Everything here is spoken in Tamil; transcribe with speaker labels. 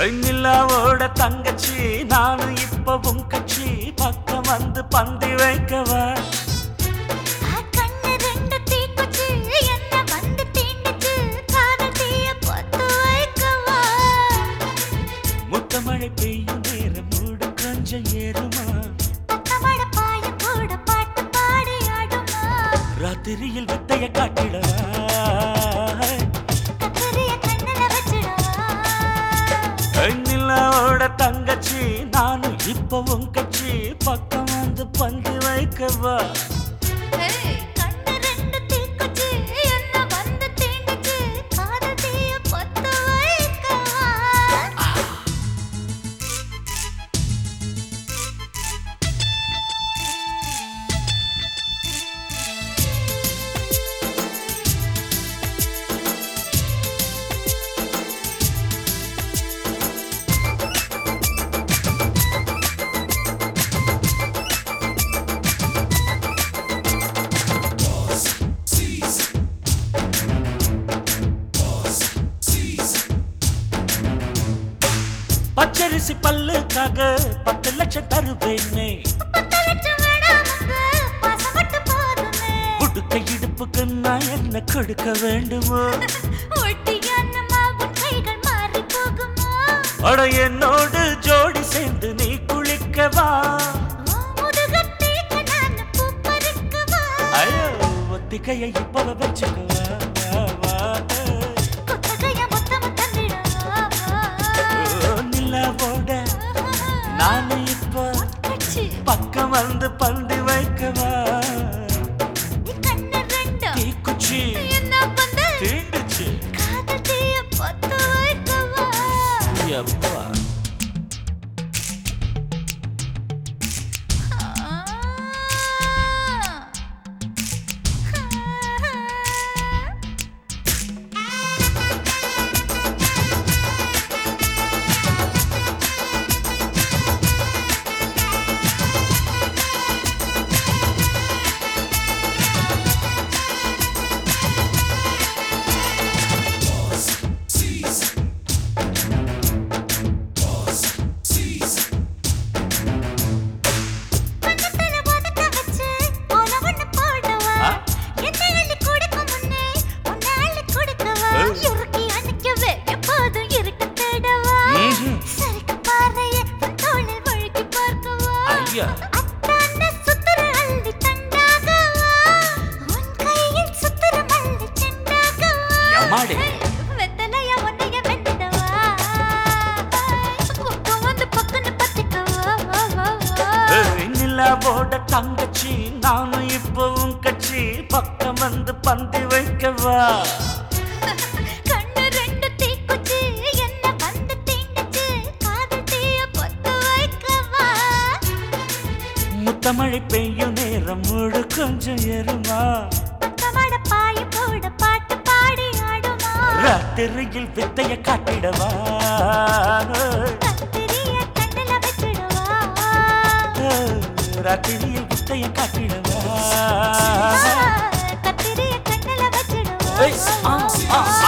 Speaker 1: நிலாவோட தங்கச்சி நானும் இப்ப உன் கட்சி பக்கம் வந்து பந்தி வைக்கவா
Speaker 2: கண்ணு ரெண்டு தீக்குச்சி என்ன வந்து தீண்டுச்சு காதல் தீய பொத்து வைக்கவா
Speaker 1: முத்தமழை பெய்யும் நேரம் மூடு கொஞ்சம் ஏறுமா
Speaker 2: பக்கமட பாய கூட பாட்டு பாடி ஆடுமா
Speaker 1: ராத்திரியில் வித்தைய காட்டிடவா
Speaker 2: கத்தரிய கண்ணுல வச்சிடவா
Speaker 1: நிலாவோட தங்கச்சி நானும் இப்ப உன் கட்சி பக்கம் வந்து பந்தி வைக்கவா
Speaker 2: கண்ணு ரெண்டு தீக்குச்சி என்ன வந்து தீண்டுச்சு காதல் தீய பொத்து வைக்கவா
Speaker 1: பச்சரிசி பல்லுக்காக பத்து லட்சம் தருவேனே
Speaker 2: பத்து லட்சம் வேணாமுங்க பாசம் மட்டும் போதுமே
Speaker 1: உடுக்க இடுப்புக்கு நான் என்ன கொடுக்க வேண்டுமோ
Speaker 2: ஒட்டியான மாவும் கைகள் மாறி போகுமா
Speaker 1: அட என்னோடு ஜோடி சேர்ந்து நீ குளிக்கவா
Speaker 2: முதுகத்தீக்கு நான் பூ பறிக்கவா
Speaker 1: ஐயோ ஒத்திகையை இப்ப வச்சுக்கவா வா, வா.
Speaker 2: குத்தகைய மொத்தம் தந்திடவா
Speaker 1: ஓ, நிலாவோட நானு இப்போ
Speaker 2: கட்சி
Speaker 1: பக்கம் வந்து பந்தி வைக்கவா
Speaker 2: கண்ணு ரெண்டு
Speaker 1: தீக்குச்சி
Speaker 2: என்ன பண்ண
Speaker 1: தீண்டுச்சு
Speaker 2: காதல் தீய பொத்து வைக்கவா
Speaker 1: எப்பா
Speaker 2: பக்கத்துல ஒதுக்க வச்சு போல ஒண்ணு போடவா
Speaker 1: ஆ?
Speaker 2: என்ன அள்ளி கொடுக்கும் முன்னே உன்னை அள்ளி கொடுக்கவா
Speaker 1: ஏய்.
Speaker 2: இறுக்கி அணைக்கவே எப்போதும் இருக்க தேடவா
Speaker 1: ம்ஹும்.
Speaker 2: சரிக்கு பாறைய உன் தோளில் வழுக்கி பார்க்கவா
Speaker 1: ஐயா.
Speaker 2: அத்தாண்ட சுத்துற அள்ளி தண்டாகவா உன் கையில் சுத்துற மல்லி செண்டாகவா
Speaker 1: எம்மாடி.
Speaker 2: வெத்தலையா உன்னைய வெட்டிடவா பக்கம் வந்து பக்கன்னு பத்திக்கவா வா வா வா
Speaker 1: ஏய், நிலாவோட தங்கச்சி நானும் இப்போ உன் கட்சி பக்கம் வந்து பந்தி வைக்கவா
Speaker 2: கண்ணு ரெண்டு தீக்குச்சி என்ன வந்து தீண்டுச்சு காதல் தீய பொத்து வைக்கவா
Speaker 1: முத்தமழை பெய்யும் நேரம் மூடு கொஞ்சம் ஏறுமா
Speaker 2: பக்கமட பாய போட பாட்டு பாடி ஆடுமா
Speaker 1: ராத்திரியில் வித்தைய காட்டிடவா
Speaker 2: கத்திரிய கண்ணுல வச்சிடவா
Speaker 1: ராத்திரியில் வித்தைய காட்டிடவா
Speaker 2: கத்திரிய கண்ணுல
Speaker 1: ஏய், ஆ,
Speaker 2: வச்சிடவா
Speaker 1: ஆ.